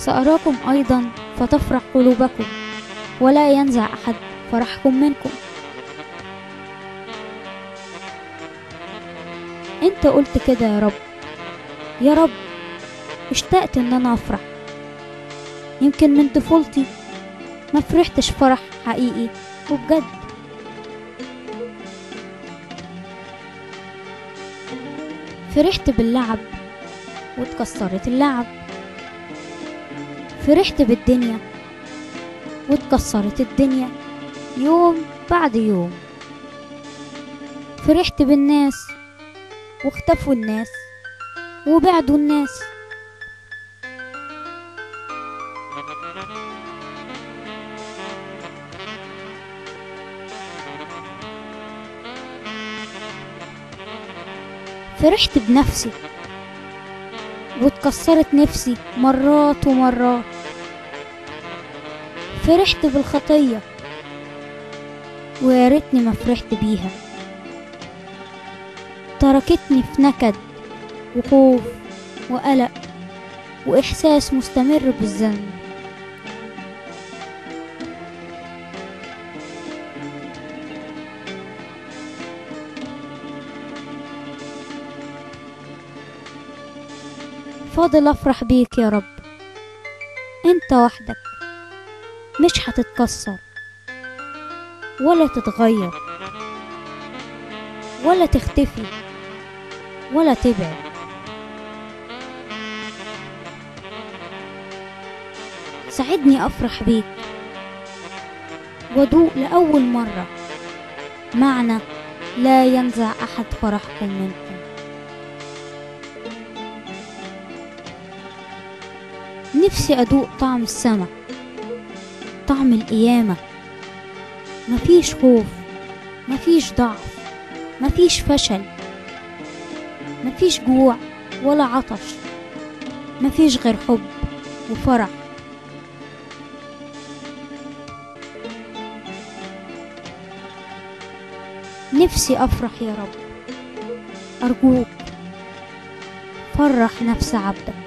سأراكم أيضا فتفرح قلوبكم ولا ينزع أحد فرحكم منكم انت قلت كده يا رب يا رب اشتقت ان انا افرح يمكن من طفولتي ما فرحتش فرح حقيقي وبجد فرحت باللعب واتكسرت اللعب فرحت بالدنيا واتكسرت الدنيا يوم بعد يوم فرحت بالناس واختفوا الناس وبعدوا الناس فرحت بنفسي واتكسرت نفسي مرات ومرات فرحت بالخطية ويا ريتني ما فرحت بيها تركتني في نكد وخوف وقلق وإحساس مستمر بالذنب فاضل أفرح بيك يا رب أنت وحدك مش هتتكسر ولا تتغير ولا تختفي ولا تبعد ساعدني أفرح بيك وأدوق لأول مرة معنى لا ينزع أحد فرحكم منكم نفسي أدوق طعم السما طعم القيامة مفيش خوف مفيش ضعف مفيش فشل مفيش جوع ولا عطش مفيش غير حب وفرح نفسي أفرح يا رب أرجوك فرح نفس عبدك